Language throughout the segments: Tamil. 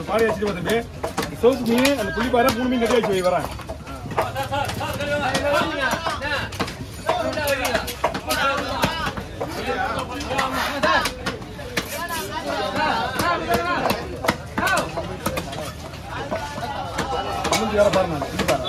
பாறை வச்சுட்டு வந்து சோப்பு மீன் அந்த புளி பாறை மூணு மீன் கட்டி வச்சு வை வரேன் மூஞ்சி வேற பாருங்க புளி பாறை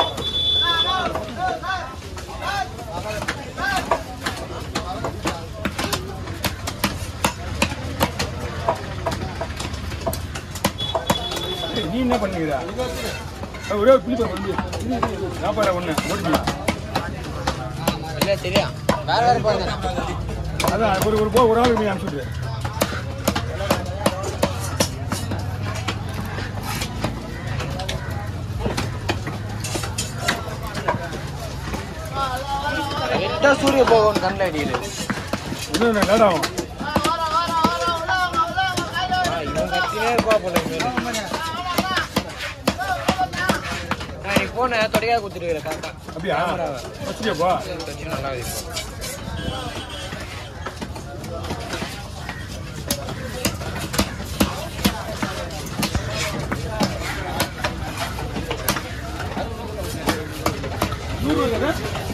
ஏய், நீ என்ன பண்ணுகிற ஒரே ஒரு புளி பாறை வந்து நான் பாரு ஒண்ணு ஓடிக்கலாம் இல்ல தெரியும் வேற வேற பாருங்க அதான் ஒரு ஒரு போ ஒரு ஆள் நீ அனுப்பிச்சுடு எட்டா சூரிய பகவான் கண்ணில் அடிக்குது இன்னும் லேட் ஆகும் ஆ, இவன் கத்தினே இருப்பா போல இனிமேல். நான் நீ போன தொடையா குத்துருக்கிற கரெக்டா அப்படியா வச்சுக்கப்பா நல்லா இருக்கு நூறு ரூபாய்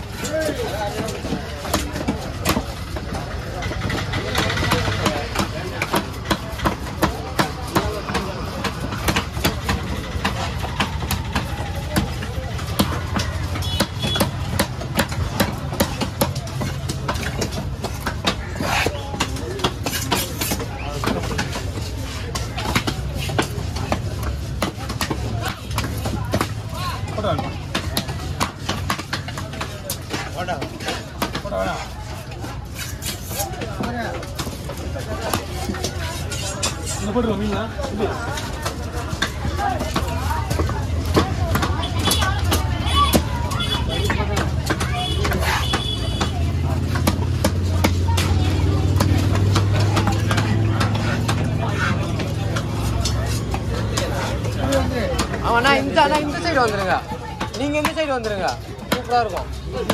போட்டோ வேணுமா போட்டோ வேணாம் இந்த போட்டுருவோம் மீனா இது அவனா இந்த அண்ணா இந்த சைடு வந்துருங்க நீங்க இந்த சைடு வந்துருங்க சூப்பரா இருக்கும்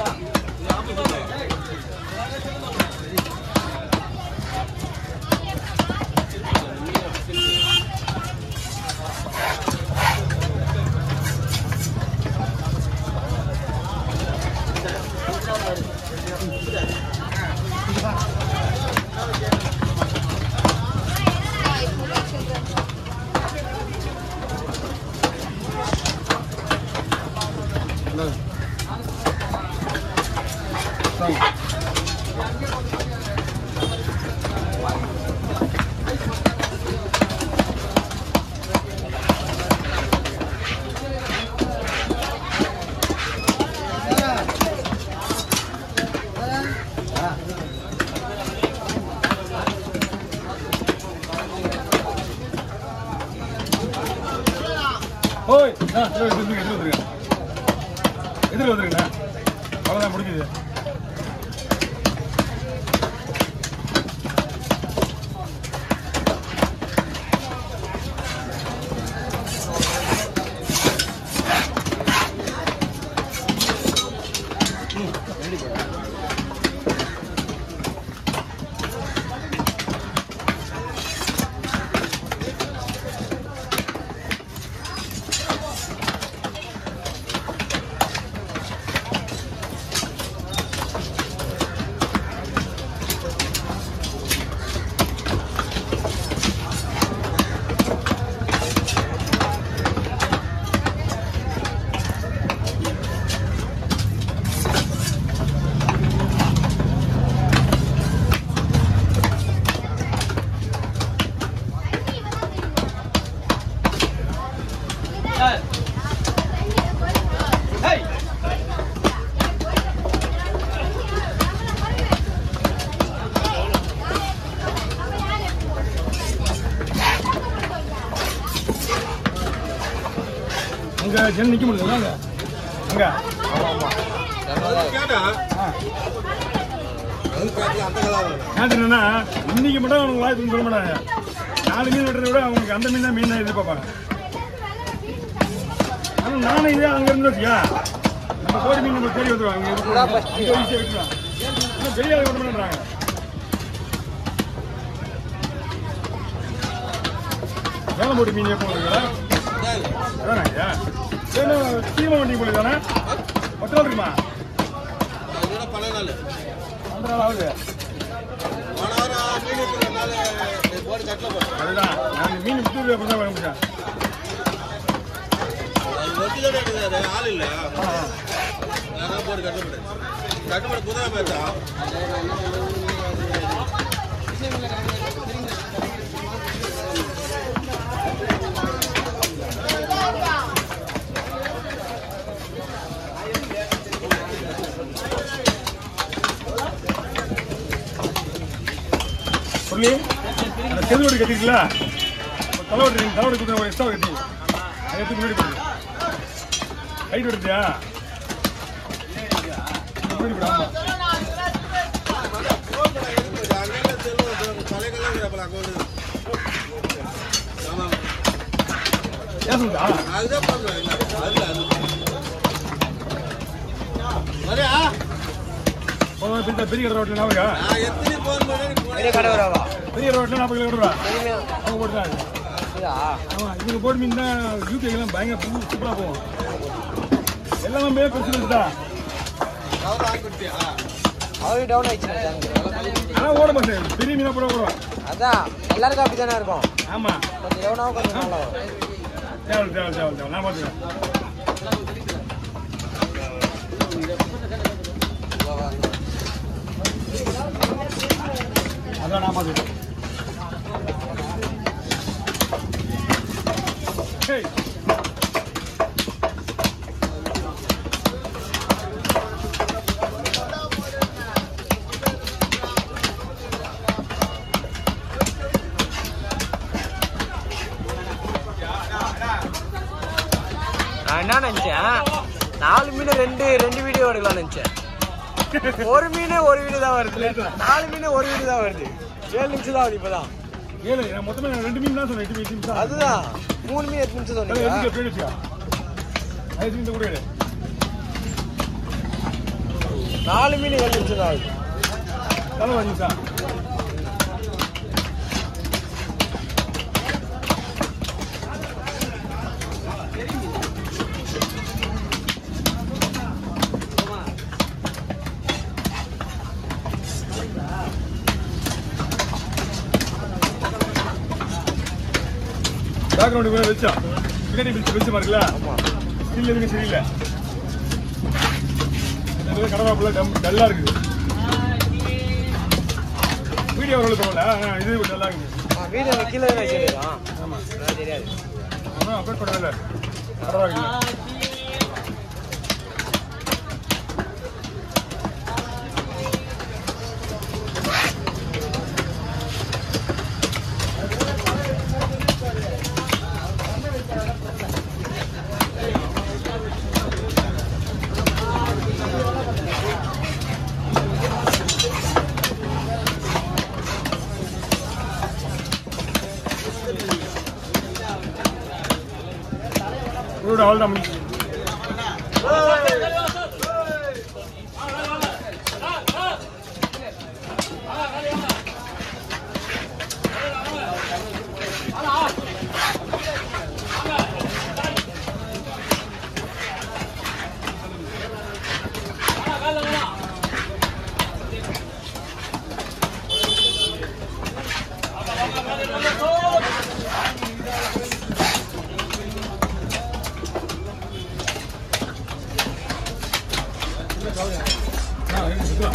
ஓய் ஆ எதிர் வந்துருங்க எதிர் வந்துருங்க எதிர் வந்துருங்கண்ணா அவ்வளோதான் முடிஞ்சுது அங்க ஜென் நிக்க முடியல அங்க அங்க ஆ. கேட்டு என்னன்னா இன்னைக்கு மட்டும் அவனுக்கு வாய்ப்பு சொல்ல மாட்டாங்க நாலு மீன் வெட்டுறத விட அவங்களுக்கு அந்த மீன் தான் மீன் தான் எதிர்பார்ப்பாங்க ஆனா நானும் இதே அங்க இருந்து வச்சியா நம்ம கோடி மீன் நம்ம தேடி வந்துருவாங்க இங்க இருக்கு. இங்க ஈஸியா வெட்டுவாங்க இன்னும் பெரிய ஆள் வெட்ட மாட்டேன்றாங்க வேலை போட்டு மீன் எப்போ வருங்களா அதானே ஐயா ஏன்னா சீமா வண்டி போல தானே பத்து நாள் இருக்குமா அதோட பல நாள் அந்த நாள் ஆகுது போன வாரம் மீன் இருக்கிறதுனால போர்டு கட்டல போட்டோம் அதுதான் நான் மீன் விட்டு அப்படி தான் வர முடியும் அது ஒட்டிதான் எடுக்கிறாரு ஆள் இல்ல அதான் போர்டு கட்டல போட்டேன் கட்டுப்பட புதன பேசா சொல்லி அந்த செதுவடி கட்டிக்கல தலைவடி தலைவடி கொடுத்த ஒரு எக்ஸ்ட்ரா கட்டி அதை எடுத்து முன்னாடி போடு ஹைட் எடுத்தியா முன்னாடி போடு ஆமா அங்கே செல்வம் தலைகள்லாம் இருக்கிறப்பல அக்கௌண்ட் ஆமாம் ஏன் சொல்லுதா அதுதான் பண்ணுவேன் அதுல அது வரையா போன பெரிய பெரிய கடை ரோட்டில் ஞாபகம் நான் எத்தனை போன் பண்ணேன் பெரிய கடை வரவா பெரிய ரோட்டில் நாற்பது கிலோ ரூபா பெரிய அவங்க போட்டுதான் இதா ஆமாம் இவங்க போட்டு மீன் தான் யூகேலாம் பயங்கர புது சூப்பராக போகும் எல்லாமே பெரிய பெருசு பெருசு தான் அவர் ஆகிட்டியா அவரு டவுன் ஆயிடுச்சு ஆனால் ஓட மாட்டேன் பெரிய மீனாக போட போடுவோம் அதான் எல்லாருக்கும் அப்படி தானே இருக்கும் ஆமாம் கொஞ்சம் எவனாவும் கொஞ்சம் நல்லா வரும் தேவை தேவை தேவை தேவை நான் பார்த்துக்கிறேன் அதான் நான் பார்த்துக்கிறேன் Hey. நான் என்ன நினைச்சேன் நாலு மீன் ரெண்டு ரெண்டு வீடியோ எடுக்கலாம்னு நினைச்சேன் ஒரு மீன் ஒரு வீடியோ தான் வருது நாலு மீன் ஒரு வீடியோ தான் வருது ஏழு நிமிஷம் தான் வருது இப்பதான் ஏழு நான் மொத்தமே நான் ரெண்டு மீன் தான் சொன்னேன் எட்டு எட்டு நிமிஷம் அதுதான் மூணு மீன் எட்டு நிமிஷம் தலை சொன்னீங்க எதுக்கு பேர் வச்சுக்கா ஐஸ் மீன் கூட எடு. நாலு மீன் ஏழு நிமிஷம் தான் ஆகுது தலை ஒரு நிமிஷம் பேக்ரவுண்டு மேலே வச்சா பின்னாடி பிடிச்சி வச்ச மாதிரில ஸ்டில் எதுவுமே சரியில்லை இந்த கடவாப்புல டம் டல்லாக இருக்குது வீடியோ ஓரளவுக்கு போகல இது நல்லா இருக்குது வீடியோ கீழே தானே வச்சிருக்கான் ஆமாம் எனக்கு தெரியாது ஒன்றும் அப்டேட் பண்ணல கடவா இருக்குது இவரோட ஆள் தான் முடிஞ்சு ஆ, இருக்கு, சுத்தலாம்.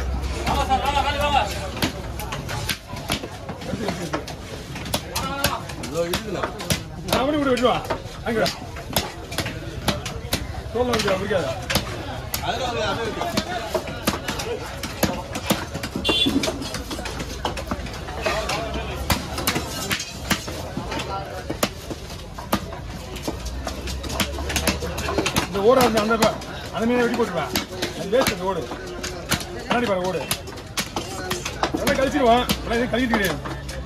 எடுத்து, எடுத்து, எடுத்து. நான் அவனை கூட வெட்டுவா அங்க தோல்ல வந்து பிடிக்காத அதில் ஒரு அது இருக்கு. இந்த ஓட அந்த அந்த ப- அந்த மீனை வெட்டி போட்டுருவேன் அது வேஸ்ட் அந்த ஓடு கண்ணாடி பாரு ஓடு நல்லா கழிச்சிருவான் நல்லா எதுவும் கழிக்கிட்டு கிடையாது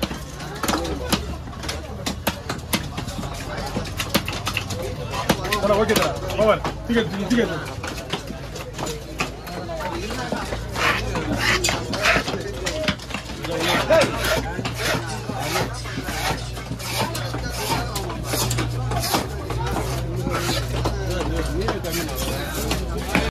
தர ஓகே தர பவர் டிக்கெட் டிக்கெட்